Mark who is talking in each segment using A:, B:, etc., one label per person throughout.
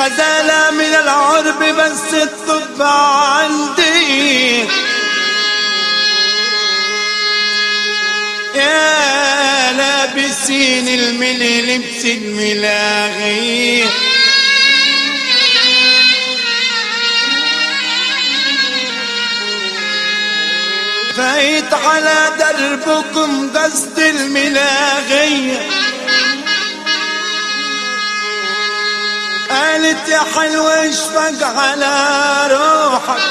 A: غزالة من العرب بس الطب عندي يا لابسين الملي لبس الملاغي فايت على دربكم قصد الملاغية قالت يا حلوة اشفق على روحك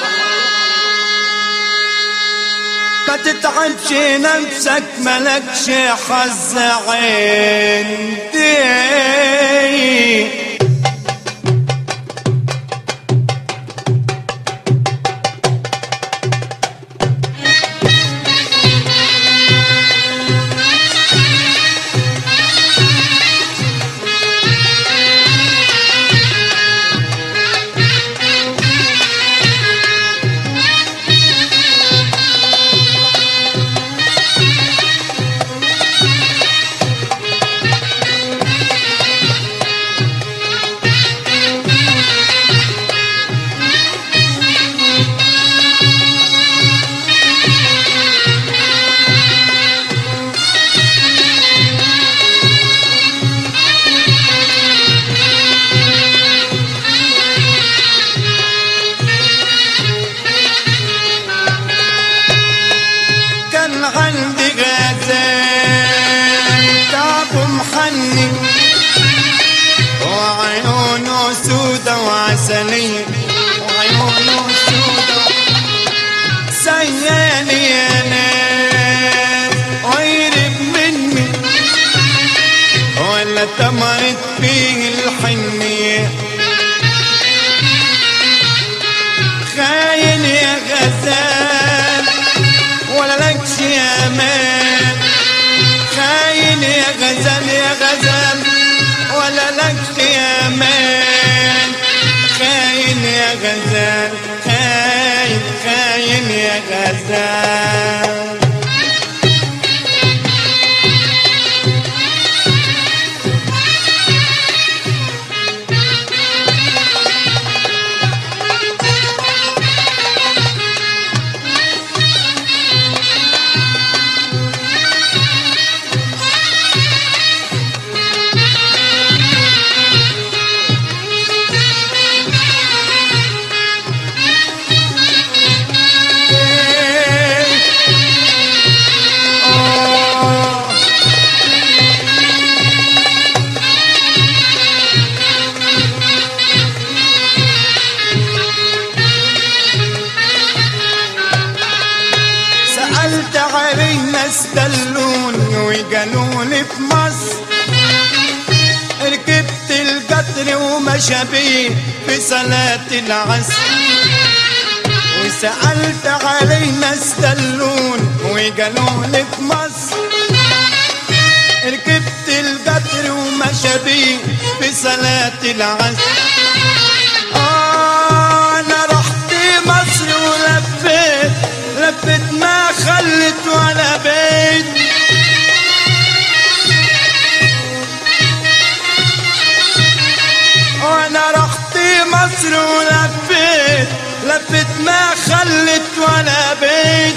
A: ما تتعبش نفسك ملكش حظ عندي كان عندي غزال تعب محني وعيونه سودة وعسلية وعيونه سودة سيالي يا ناس ويرب مني ولا تمرت فيه الحنية خاين يا غزال ولا لكش يا مان خاين يا غزال يا غزال ولا لكش يا مان خاين يا غزال خاين خاين يا غزال آه. سألت علي ناس دلوني وقالولي في مصر ركبت القطر ومشى بيه في صلاة العصر وسألت علي ناس دلون وقالولي في مصر ركبت القطر ومشى بيه في صلاة العصر آه أنا رحت مصر ولفيت لفت ما خلت ولا بيت وانا رحت مصر ولفيت لفت ما خلت ولا بيت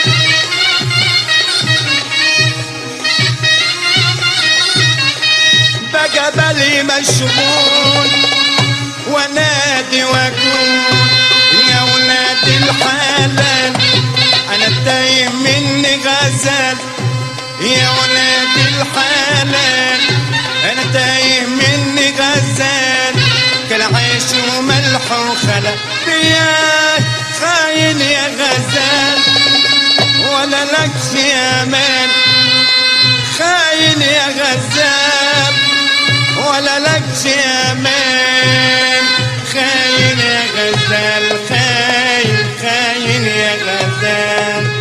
A: بقى بالي مشغول ونادي واقول يا ولاد الحلال انا تايه مني غزال يا ولاد الحلال انا تايه مني غزال كل عيش وملح وخلا يا خاين يا غزال ولا لكش يا مان خاين يا غزال ولا لكش يا مان خاين يا غزال خاين خاين يا غزال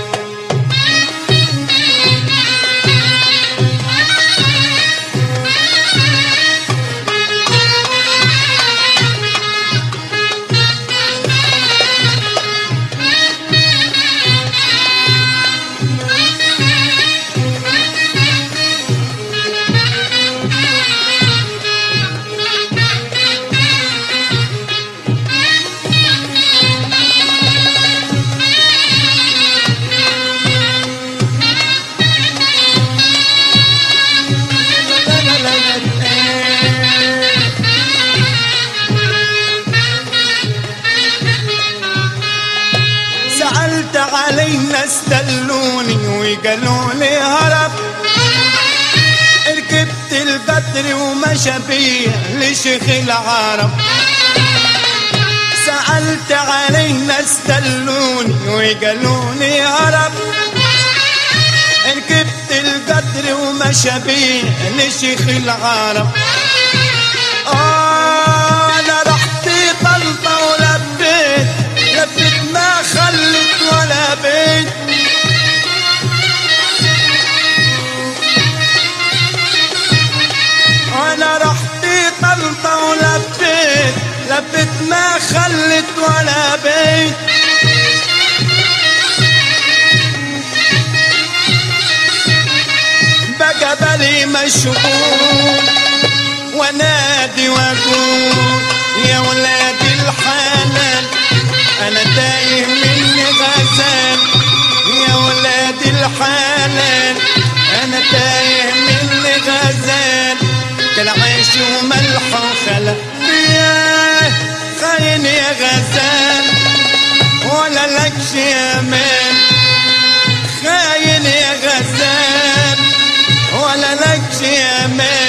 A: سألت عليه ناس دلوني وقالوا لي هرب ركبت القطر ومشى بيا لشيخ العرب سألت عليه ناس دلوني وقالوا لي هرب ركبت القطر ومشى بيا لشيخ العرب آه انا رحت طلطة ولبيت لفت ما خلت ولا بيت انا رحت طلطة ولفت لفت ما خلت ولا بيت بقى بالي مشغول ونادي واقول يا ولاد الحلال انا تايه مني غزال يا ولاد الحلال انا تايه مني غزال كالعيش وملح وخلا ياه خاين يا غزال ولا لكش يا مان خاين يا غزال ولا لكش يا مان